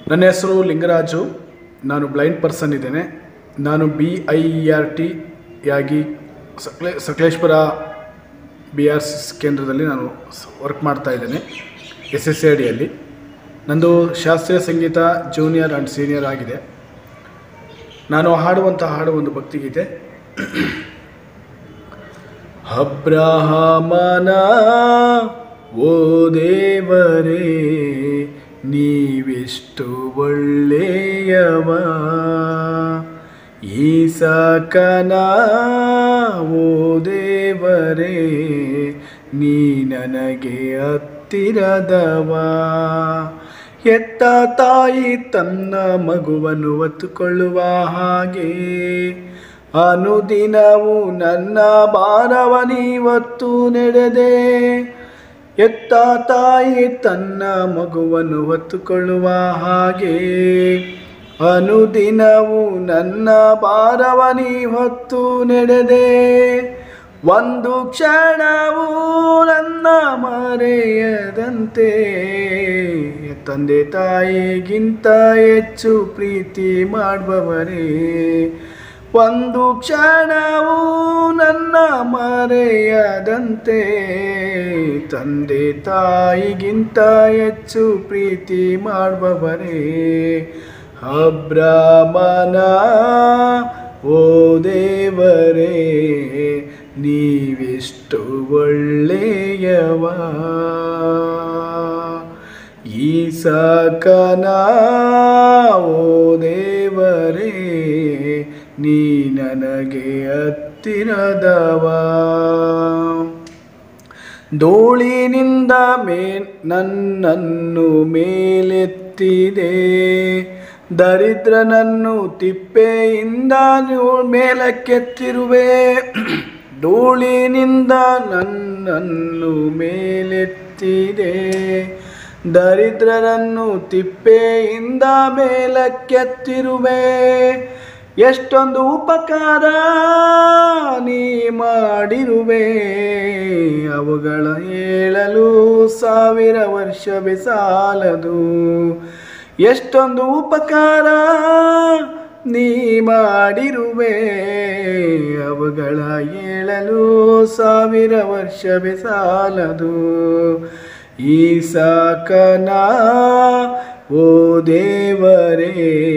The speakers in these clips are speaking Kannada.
ನನ್ನ ಹೆಸರು ಲಿಂಗರಾಜು ನಾನು ಬ್ಲೈಂಡ್ ಪರ್ಸನ್ ಇದ್ದೇನೆ ನಾನು B I E R T ಯಾಗಿ ಸಕಲೇ ಸಕಲೇಶ್ಪುರ ಬಿ ಆರ್ ಸಿ ಕೇಂದ್ರದಲ್ಲಿ ನಾನು ವರ್ಕ್ ಮಾಡ್ತಾ ಇದ್ದೇನೆ ಎಸ್ ಎಸ್ ಸಿ ಅಡಿಯಲ್ಲಿ ನಂದು ಶಾಸ್ತ್ರೀಯ ಸಂಗೀತ ಜೂನಿಯರ್ ಆ್ಯಂಡ್ ಸೀನಿಯರ್ ಆಗಿದೆ ನಾನು ಹಾಡುವಂಥ ಹಾಡು ಒಂದು ಭಕ್ತಿಗೀತೆ ಅಬ್ರಹಾಮನ ಓ ದೇವರೇ ನೀವೆಷ್ಟು ಒಳ್ಳೆಯವ ಈಸಕನ ಓ ದೇವರೇ ನೀ ನನಗೆ ಹತ್ತಿರದವ ಎತ್ತ ತಾಯಿ ತನ್ನ ಮಗುವನ್ನು ಹೊತ್ತುಕೊಳ್ಳುವ ಹಾಗೆ ಅನುದಿನವು ನನ್ನ ಭಾರವ ನೀವತ್ತು ನಡೆದೆ ಎತ್ತ ತಾಯಿ ತನ್ನ ಮಗುವನ್ನು ಹೊತ್ತುಕೊಳ್ಳುವ ಹಾಗೆ ಅನುದಿನವು ನನ್ನ ಭಾರವ ನೀ ಹೊತ್ತು ನಡೆದೆ ಒಂದು ಕ್ಷಣವೂ ನನ್ನ ಮರೆಯದಂತೆ ತಂದೆ ತಾಯಿಗಿಂತ ಹೆಚ್ಚು ಪ್ರೀತಿ ಮಾಡುವವರೇ ಒಂದು ಕ್ಷಣವೂ ನನ್ನ ಮರೆಯದಂತೆ ತಂದೆ ತಾಯಿಗಿಂತ ಹೆಚ್ಚು ಪ್ರೀತಿ ಮಾಡುವವರೇ ಅಬ್ರಾಮನ ಓ ದೇವರೇ ನೀವೆಷ್ಟು ಒಳ್ಳೆಯವ ಈಸಕನ ಓ ದೇವರೇ ನೀ ನನಗೆ ಹತ್ತಿರದವ ಧೂಳಿನಿಂದ ಮೇ ನನ್ನನ್ನು ಮೇಲೆತ್ತಿದೆ ದರಿದ್ರನನ್ನು ತಿಪ್ಪೆಯಿಂದ ನೀವು ಮೇಲಕ್ಕೆತ್ತಿರುವೆ ಧೂಳಿನಿಂದ ನನ್ನನ್ನು ಮೇಲೆತ್ತಿದೆ ದರಿದ್ರರನ್ನು ತಿಪ್ಪೆಯಿಂದ ಮೇಲಕ್ಕೆತ್ತಿರುವೆ ಎಷ್ಟೊಂದು ಉಪಕಾರ ನೀ ಮಾಡಿರುವೆ ಅವುಗಳ ಹೇಳಲು ಸಾವಿರ ವರ್ಷವೇ ಸಾಲದು ಎಷ್ಟೊಂದು ಉಪಕಾರ ನೀ ಮಾಡಿರುವೆ ಅವುಗಳ ಹೇಳಲು ಸಾವಿರ ವರ್ಷವೇ ಸಾಲದು ಈ ಸಾಕನ ಓ ದೇವರೇ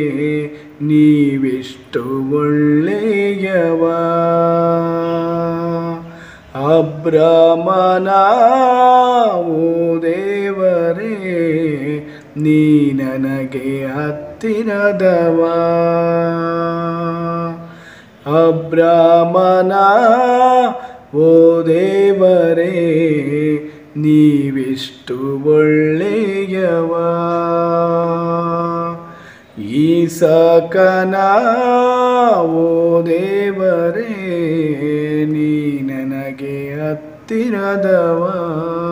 ನೀವೆಷ್ಟು ಒಳ್ಳೆಯವ ಅಬ್ರಮನ ಓ ದೇವರೇ ನೀ ನನಗೆ ಹತ್ತಿರದವ ಅಬ್ರಮನ ಓ ದೇವರೇ ನೀವೆಷ್ಟು ಒಳ್ಳೆಯವ ಈಸಕನ ಓ ದೇವರೇ ನೀ ನನಗೆ ಹತ್ತಿರದವ